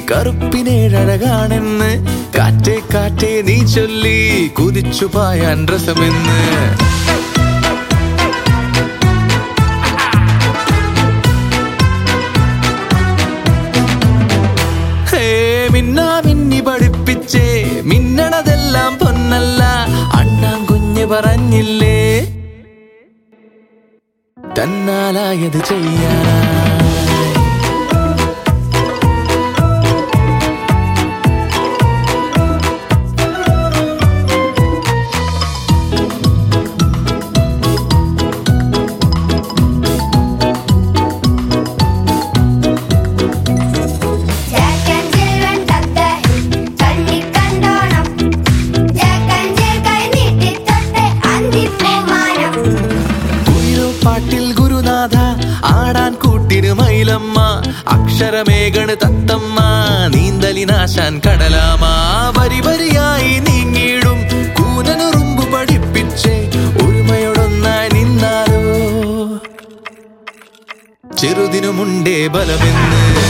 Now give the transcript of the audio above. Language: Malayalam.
കറുപ്പിനേഴഴകാണെന്ന് കാറ്റേ കാറ്റേ നീ ചൊല്ലി കുതിച്ചു പായാൻ രസമെന്ന് ഹേ മിന്നാ മിന്നി പഠിപ്പിച്ചേ മിന്നണതെല്ലാം പൊന്നല്ല അണ്ണാൻ കുഞ്ഞ് പറഞ്ഞില്ലേ തന്നാലായത് ചെയ്യാനാ ചേക്കഞ്ചിൽ തത്തെ കണ്ണിക്കണ്ടോണം ചേക്കഞ്ചിൽ കൈ നീട്ടി തൊട്ട് അന്തിപ്പൂമാനം കുയിലോ പാട്ടിൽ ഗുരുനാഥ ആടാൻ കൂട്ടിന് മൈലമ്മ അക്ഷരമേകണ് തത്തമ്മ നീന്തലിനാശാൻ കടലാമ വരി വരിയായി നീങ്ങിയിടും കൂനനുറുമ്പ് പഠിപ്പിച്ചേ ഒരുമയോടൊന്നായി നിന്നാലോ ചെറുതിനുമുണ്ടേ ബലമെന്ന്